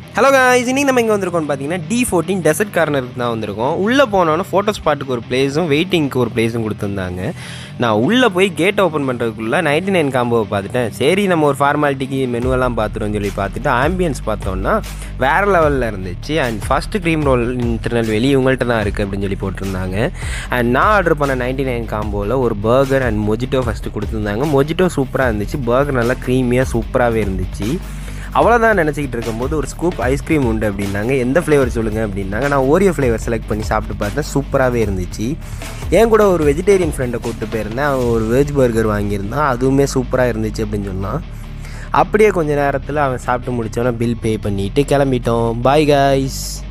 hello guys இன்னைக்கு நம்ம இங்கே வந்திருக்கோம்னு பார்த்தீங்கன்னா டி ஃபோர்டீன் டெசர்ட் கார்னருக்கு தான் வந்திருக்கோம் உள்ளே போனோன்னா ஃபோட்டோ ஸ்பாட்டுக்கு ஒரு பிளேஸும் வெயிட்டிங்க்கு ஒரு பிளேஸும் கொடுத்துருந்தாங்க நான் உள்ளே போய் கேட் ஓப்பன் பண்ணுறதுக்குள்ளே நைன்டி நைன் காம்போவை பார்த்துட்டேன் சரி நம்ம ஒரு ஃபார்மாலிட்டிக்கு மெனுவெல்லாம் பார்த்துருவோம்னு சொல்லி பார்த்துட்டு ஆம்பியன்ஸ் பார்த்தோன்னா வேறு லெவலில் இருந்துச்சு and first cream roll Tirunelveli இவங்கள்ட்ட தான் இருக்குது அப்படின்னு சொல்லி போட்டிருந்தாங்க அண்ட் நான் ஆர்டர் பண்ண நைன்டி நைன் காம்போவில் ஒரு பர்கர் அண்ட் மொஜிட்டோ ஃபஸ்ட்டு கொடுத்துருந்தாங்க மொஜிட்டோ சூப்பராக இருந்துச்சு பர்கர் நல்லா க்ரீமியாக சூப்பராகவே இருந்துச்சு அவ்வளோதான் நினச்சிக்கிட்டு இருக்கும்போது ஒரு ஸ்கூப் ஐஸ்கிரீம் உண்டு அப்படின்னாங்க எந்த ஃப்ளேவர் சொல்லுங்கள் அப்படின்னாங்க நான் ஓரியோ ஃப்ளேவர் செலக்ட் பண்ணி சாப்பிட்டு பார்த்தேன் சூப்பராகவே இருந்துச்சு என் கூட ஒரு வெஜிடேரியன் ஃப்ரெண்டை கூப்பிட்டு போயிருந்தேன் அவன் ஒரு வெஜ் பர்கர் வாங்கியிருந்தான் அதுவுமே சூப்பராக இருந்துச்சு அப்படின்னு சொன்னான் அப்படியே கொஞ்ச நேரத்தில் அவன் சாப்பிட்டு முடிச்சோன்னே பில் பே பண்ணிவிட்டு கிளம்பிட்டோம் பாய் காய்ஸ்